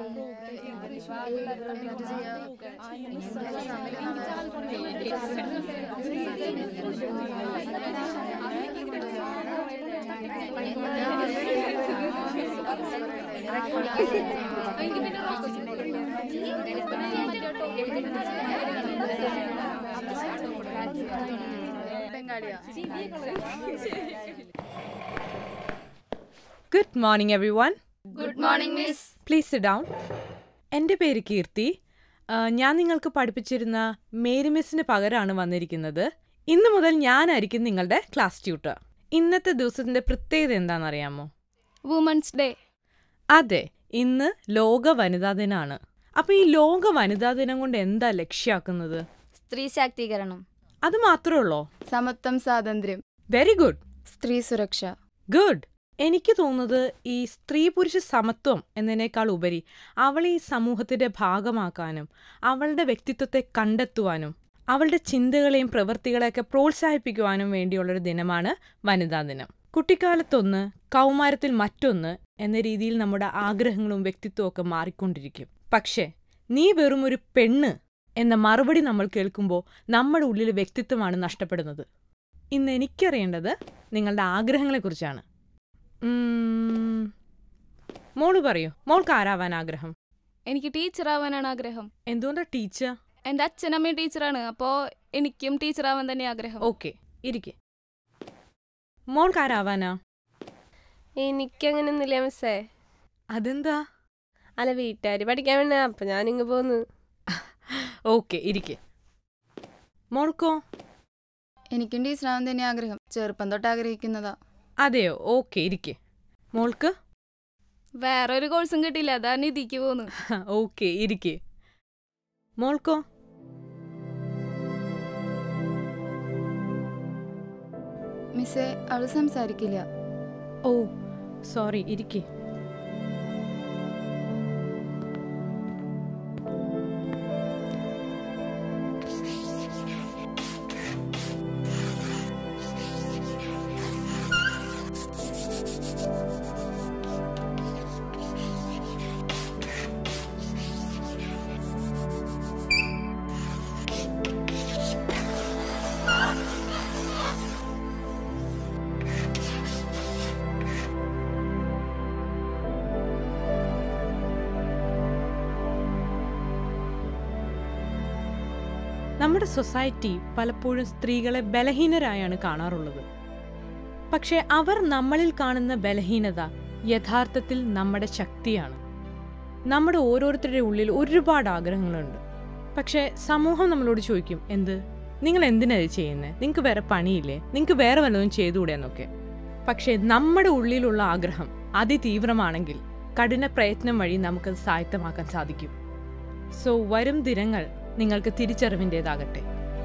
good morning everyone good morning miss please sit down എൻ്റെ പേര് കീർത്തി ആ, ഞാൻ നിങ്ങൾക്ക് പഠിപ്പിച്ചിരുന്ന മേരി മിസ്സിന് പകരമാണ് വന്നിരിക്കുന്നത് ഇന്ന് മുതൽ ഞാനായിരിക്കും നിങ്ങളുടെ ക്ലാസ് ട്യൂട്ടർ ഇന്നത്തെ ദിവസത്തിന്റെ പ്രത്യേകത എന്താണെന്നറിയാമോ വുമൻസ് ഡേ അതെ ഇന്ന് ലോക വനിതാ ദിനമാണ് അപ്പൊ ഈ ലോക വനിതാ ദിനം കൊണ്ട് എന്താ ലക്ഷ്യാക്കുന്നത് സ്ത്രീ ശാക്തീകരണം അത് മാത്രമേ ഉള്ളോ സമത്വം സ്വാതന്ത്ര്യം വെരി ഗുഡ് സ്ത്രീ സുരക്ഷ ഗുഡ് എനിക്ക് തോന്നുന്നത് ഈ സ്ത്രീ പുരുഷ സമത്വം എന്നതിനേക്കാൾ ഉപരി അവളെ ഈ സമൂഹത്തിന്റെ ഭാഗമാക്കാനും അവളുടെ വ്യക്തിത്വത്തെ കണ്ടെത്തുവാനും അവളുടെ ചിന്തകളെയും പ്രവൃത്തികളെയൊക്കെ പ്രോത്സാഹിപ്പിക്കുവാനും വേണ്ടിയുള്ളൊരു ദിനമാണ് വനിതാ ദിനം കുട്ടിക്കാലത്തൊന്ന് കൗമാരത്തിൽ മറ്റൊന്ന് എന്ന രീതിയിൽ നമ്മുടെ ആഗ്രഹങ്ങളും വ്യക്തിത്വവും ഒക്കെ മാറിക്കൊണ്ടിരിക്കും പക്ഷേ നീ വെറും ഒരു പെണ്ണ് എന്ന മറുപടി നമ്മൾ കേൾക്കുമ്പോൾ നമ്മുടെ ഉള്ളിലെ വ്യക്തിത്വമാണ് നഷ്ടപ്പെടുന്നത് ഇന്ന് എനിക്കറിയേണ്ടത് നിങ്ങളുടെ ആഗ്രഹങ്ങളെക്കുറിച്ചാണ് ഉം, മോള് പറയൂ മോൾക്ക് ആരാവാൻ ആഗ്രഹം എനിക്ക് ടീച്ചർ ആവാനാണ് ആഗ്രഹം എന്തുകൊണ്ടാ ടീച്ചർ എൻ്റെ അച്ഛനമ്മയും ടീച്ചറാണ് അപ്പോൾ എനിക്കും ടീച്ചർ ആവാൻ തന്നെ ആഗ്രഹം ഓക്കെ ഇരിക്കെ മോൾക്ക് ആരാവാനാ എനിക്കങ്ങനൊന്നുമില്ല മിസ്സേ അതെന്താ അല്ല വീട്ടുകാർ പഠിക്കാൻ വേണ്ട അപ്പൊ ഞാനിങ്ങ് പോന്ന് ഓക്കെ ഇരിക്കെ മോൾക്കോ എനിക്കും ടീച്ചറാവാൻ തന്നെ ആഗ്രഹം ചെറുപ്പം തൊട്ട് ആഗ്രഹിക്കുന്നതാ അതെയോ ഓക്കെ ഇരിക്കെ മോൾക്ക് വേറെ ഒരു കോഴ്സും കിട്ടിയില്ല അതാ നിധിക്ക് പോന്ന് ഓക്കെ ഇരിക്കെ മോൾക്കോ മിസ്സേ അവള് സംസാരിക്കില്ല ഓ സോറി ഇരിക്കെ നമ്മുടെ സൊസൈറ്റി പലപ്പോഴും സ്ത്രീകളെ ബലഹീനരായാണ് കാണാറുള്ളത് പക്ഷെ അവർ നമ്മളിൽ കാണുന്ന ബലഹീനത യഥാർത്ഥത്തിൽ നമ്മുടെ ശക്തിയാണ് നമ്മുടെ ഓരോരുത്തരുടെ ഉള്ളിൽ ഒരുപാട് ആഗ്രഹങ്ങളുണ്ട് പക്ഷെ സമൂഹം നമ്മളോട് ചോദിക്കും എന്ത് നിങ്ങൾ എന്തിനാ ഇത് ചെയ്യുന്നത് നിങ്ങൾക്ക് വേറെ പണിയില്ലേ നിങ്ങൾക്ക് വേറെ വല്ലതും ചെയ്തുകൂടെ എന്നൊക്കെ പക്ഷെ നമ്മുടെ ഉള്ളിലുള്ള ആഗ്രഹം അതിതീവ്രമാണെങ്കിൽ കഠിന പ്രയത്നം വഴി നമുക്കത് സായത്തമാക്കാൻ സാധിക്കും സോ വരും ദിനങ്ങൾ നിങ്ങൾക്ക് തിരിച്ചറിവിൻ്റെതാകട്ടെ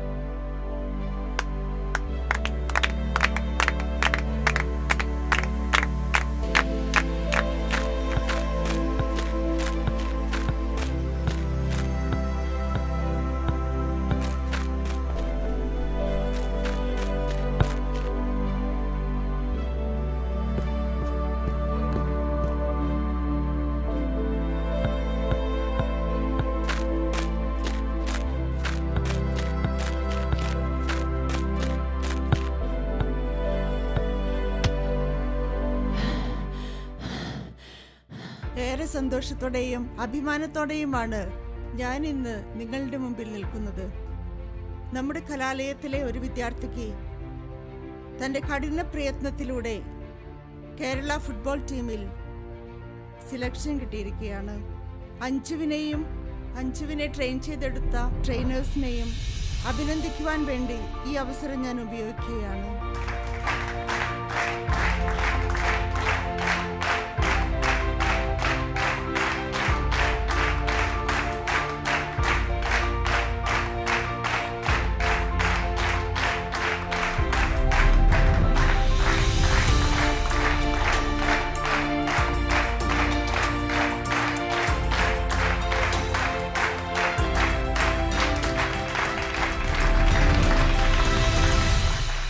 ഏറെ സന്തോഷത്തോടെയും അഭിമാനത്തോടെയുമാണ് ഞാൻ ഇന്ന് നിങ്ങളുടെ മുമ്പിൽ നിൽക്കുന്നത് നമ്മുടെ കലാലയത്തിലെ ഒരു വിദ്യാർത്ഥിക്ക് തൻ്റെ കഠിന പ്രയത്നത്തിലൂടെ കേരള ഫുട്ബോൾ ടീമിൽ സിലക്ഷൻ കിട്ടിയിരിക്കുകയാണ് അഞ്ജുവിനെയും അഞ്ജുവിനെ ട്രെയിൻ ചെയ്തെടുത്ത ട്രെയിനേഴ്സിനെയും അഭിനന്ദിക്കുവാൻ വേണ്ടി ഈ അവസരം ഞാൻ ഉപയോഗിക്കുകയാണ്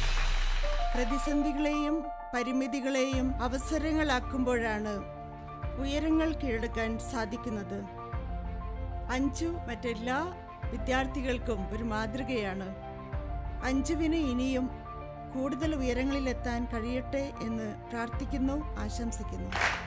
പ്രതിസന്ധികളെയും പരിമിതികളെയും അവസരങ്ങളാക്കുമ്പോഴാണ് ഉയരങ്ങൾ കീഴടക്കാൻ സാധിക്കുന്നത് അഞ്ചു മറ്റെല്ലാ വിദ്യാർത്ഥികൾക്കും ഒരു മാതൃകയാണ് അഞ്ജുവിന് ഇനിയും കൂടുതൽ ഉയരങ്ങളിലെത്താൻ കഴിയട്ടെ എന്ന് പ്രാർത്ഥിക്കുന്നു ആശംസിക്കുന്നു